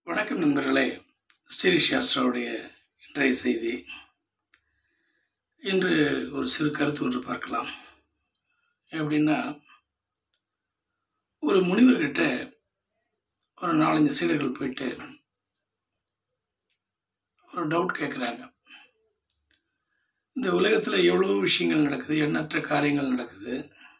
வணக்கம் நண்பர்களே ஸ்ரீ சாஸ்திராவுடைய இன்றைய செய்தி இன்று ஒரு சிறு கருத்து ஒன்று பார்க்கலாம் எப்படின்னா ஒரு முனிவர்கிட்ட ஒரு நாலஞ்சு சீடர்கள் போயிட்டு ஒரு டவுட் கேட்குறாங்க இந்த உலகத்தில் எவ்வளோ விஷயங்கள் நடக்குது எண்ணற்ற காரியங்கள் நடக்குது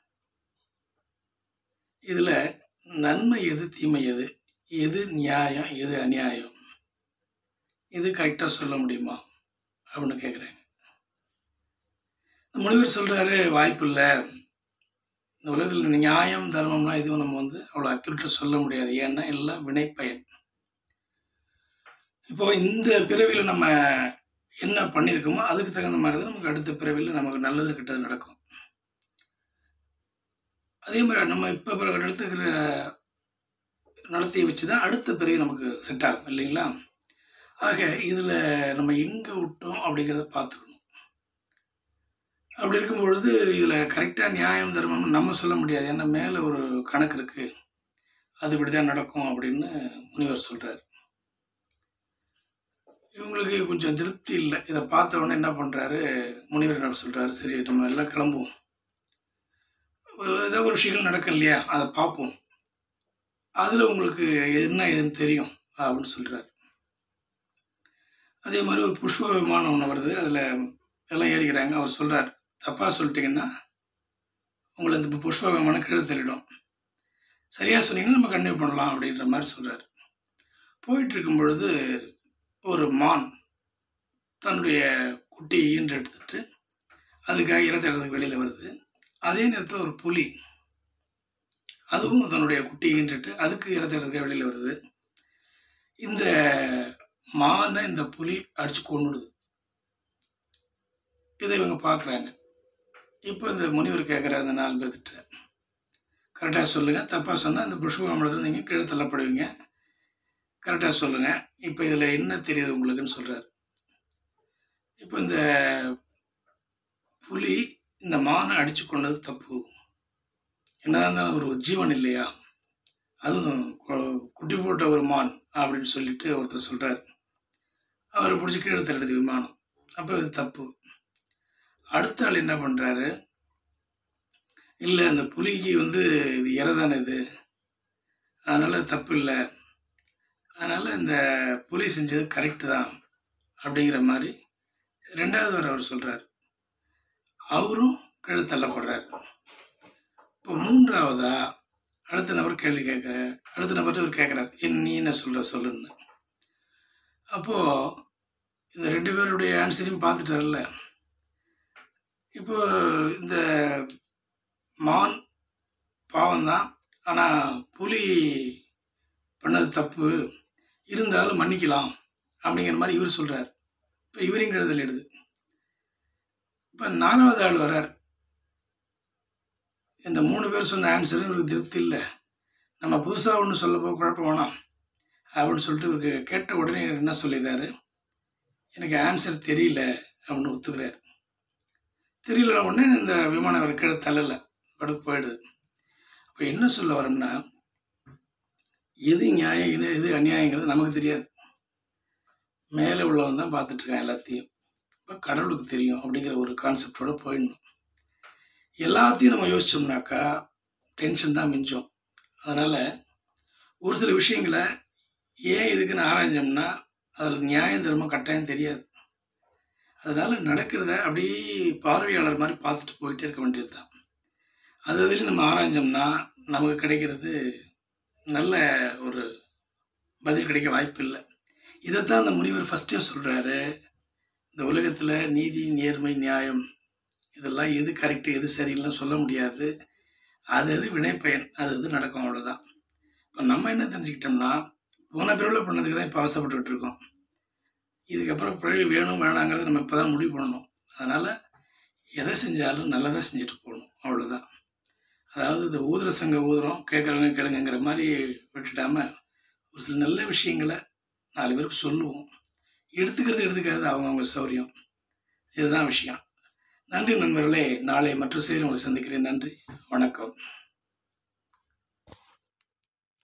இதில் நன்மை எது தீமை எது எது நியாயம் எது அநியாயம் இது கரெக்டாக சொல்ல முடியுமா அப்படின்னு கேட்குறாங்க முனிவர் சொல்கிறாரு வாய்ப்பு இல்லை இந்த உலகத்தில் நியாயம் தர்மம்லாம் எதுவும் நம்ம வந்து அவ்வளோ அக்யூரேட்டாக சொல்ல முடியாது ஏன்னா எல்லாம் வினைப்பயன் இப்போ இந்த பிறவியில் நம்ம என்ன பண்ணியிருக்கோமோ அதுக்கு தகுந்த மாதிரி தான் நமக்கு அடுத்த பிறவியில் நமக்கு நல்லது கெட்டது நடக்கும் அதே மாதிரி நம்ம இப்போ எடுத்துக்கிற நடத்தி வச்சு தான் அடுத்த பிறவி நமக்கு செட் ஆகும் இல்லைங்களா ஆக இதில் நம்ம எங்கே விட்டோம் அப்படிங்கிறத பார்த்துக்கணும் அப்படி இருக்கும் பொழுது இதில் கரெக்டாக நியாயம் தர்மம் நம்ம சொல்ல முடியாது ஏன்னா மேலே ஒரு கணக்கு இருக்குது அது இப்படி தான் நடக்கும் அப்படின்னு முனிவர் சொல்கிறார் இவங்களுக்கு கொஞ்சம் திருப்தி இல்லை இதை பார்த்த உடனே என்ன பண்ணுறாரு முனிவர் என்ன சொல்கிறாரு சரி நம்ம எல்லாம் கிளம்புவோம் ஏதோ ஒரு விஷயங்கள் நடக்கும் இல்லையா அதை பார்ப்போம் அதில் உங்களுக்கு என்ன ஏதுன்னு தெரியும் அப்படின்னு சொல்கிறார் அதே மாதிரி ஒரு புஷ்ப விமானம் ஒன்று வருது அதில் எல்லாம் ஏறிக்கிறாங்க அவர் சொல்கிறார் தப்பாக சொல்லிட்டீங்கன்னா உங்களை இந்த புஷ்ப விமானம் கீழே தள்ளிடும் சரியாக சொன்னீங்கன்னா நம்ம கன்டினியூ பண்ணலாம் அப்படின்ற மாதிரி சொல்கிறார் போயிட்டு இருக்கும் பொழுது ஒரு மான் தன்னுடைய குட்டியை ஈன்று எடுத்துட்டு அதுக்காக இறத்தெடுறதுக்கு வெளியில் வருது அதே நேரத்தில் ஒரு புலி அதுவும் தன்னுடைய குட்டியை ஈன்றுட்டு அதுக்கு இறத்தெடுக்க வெளியில் வருது இந்த மானை இந்த புலி அடித்து கொண்டுடுது இதை இவங்க பார்க்குறாங்க இப்போ இந்த முனிவர் கேட்குறாரு இந்த நாலு பேர்த்திட்ட கரெக்டாக சொல்லுங்கள் தப்பாக சொன்னால் இந்த புஷ்பகமலத்தில் நீங்கள் கீழே தள்ளப்படுவீங்க கரெக்டாக சொல்லுங்கள் இப்போ இதில் என்ன தெரியுது உங்களுக்குன்னு சொல்கிறார் இப்போ இந்த புலி இந்த மானை அடித்து கொண்டது தப்பு என்னதான் இருந்தாலும் ஒரு ஜீவன் இல்லையா அதுவும் கு- குட்டி போட்ட ஒரு மான் அப்படின்னு சொல்லிட்டு ஒருத்தர் சொல்கிறார் அவரை பிடிச்சி கீழே தள்ளிடுது விமானம் அப்போ இது தப்பு அடுத்த ஆள் என்ன பண்ணுறாரு இல்லை அந்த புலிக்கு வந்து இது இறதானே இது அதனால் தப்பு இல்லை அதனால் இந்த புலி செஞ்சது கரெக்டு தான் அப்படிங்கிற மாதிரி ரெண்டாவது வர அவர் சொல்கிறார் அவரும் கீழே தள்ளப்படுறார் இப்போ மூன்றாவதா அடுத்த நபர் கேள்வி கேட்குற அடுத்த நபர் இவர் கேட்குறாரு என் நீ என்ன சொல்கிற சொல்லுன்னு அப்போது இந்த ரெண்டு பேருடைய ஆன்சரையும் பார்த்துட்டார்ல இப்போ இந்த மான் பாவம்தான் ஆனால் புலி பண்ணது தப்பு இருந்தாலும் மன்னிக்கலாம் அப்படிங்கிற மாதிரி இவர் சொல்கிறார் இப்போ இவரையும் கெடுதல் எடுது இப்போ நாலாவது ஆள் வரார் இந்த மூணு பேர் சொன்ன ஆன்சரும் இவருக்கு திருப்தி இல்லை நம்ம புதுசாக ஒன்று சொல்ல போக குழப்பம் வேணாம் அப்படின்னு சொல்லிட்டு இவருக்கு கேட்ட உடனே இவர் என்ன சொல்லிடுறாரு எனக்கு ஆன்சர் தெரியல அப்படின்னு ஒத்துக்கிறார் தெரியல உடனே இந்த விமானம் அவர் கீழே தள்ளலை படுக்கு போயிடுது அப்போ என்ன சொல்ல வரோம்னா எது நியாயம் எது எது அநியாயங்கிறது நமக்கு தெரியாது மேலே உள்ளவன் தான் பார்த்துட்டு இருக்கான் எல்லாத்தையும் இப்போ கடவுளுக்கு தெரியும் அப்படிங்கிற ஒரு கான்செப்டோட போயிடணும் எல்லாத்தையும் நம்ம யோசிச்சோம்னாக்கா டென்ஷன் தான் மிஞ்சும் அதனால் ஒரு சில விஷயங்களை ஏன் இதுக்குன்னு ஆராய்ஞ்சோம்னா அதில் நியாயம் தர்மம் கட்டாயம் தெரியாது அதனால் நடக்கிறத அப்படியே பார்வையாளர் மாதிரி பார்த்துட்டு போயிட்டே இருக்க வேண்டியது தான் அது அதில் நம்ம ஆராய்ஞ்சோம்னா நமக்கு கிடைக்கிறது நல்ல ஒரு பதில் கிடைக்க வாய்ப்பு இல்லை இதைத்தான் அந்த முனிவர் ஃபஸ்ட்டே சொல்கிறாரு இந்த உலகத்தில் நீதி நேர்மை நியாயம் இதெல்லாம் எது கரெக்டு எது சரியில்லைன்னு சொல்ல முடியாது அது அது வினைப்பயன் அது அது நடக்கும் அவ்வளோதான் இப்போ நம்ம என்ன தெரிஞ்சுக்கிட்டோம்னா போன பிறவில் பண்ணதுக்கு தான் இப்போ அவசரப்பட்டுக்கிட்டு இருக்கோம் இதுக்கப்புறம் பிறகு வேணும் வேணாங்கிறத நம்ம இப்போ தான் முடிவு பண்ணணும் அதனால் எதை செஞ்சாலும் நல்லதாக செஞ்சுட்டு போகணும் அவ்வளோதான் அதாவது இந்த ஊதுற சங்க ஊதுறோம் கேட்குறவங்க கேளுங்கிற மாதிரி விட்டுடாம ஒரு சில நல்ல விஷயங்களை நாலு பேருக்கு சொல்லுவோம் எடுத்துக்கிறது எடுத்துக்கிறது அவங்கவுங்க சௌரியம் இதுதான் விஷயம் நன்றி நண்பர்களே நாளை மற்ற செய்தி உங்களை சந்திக்கிறேன் நன்றி வணக்கம்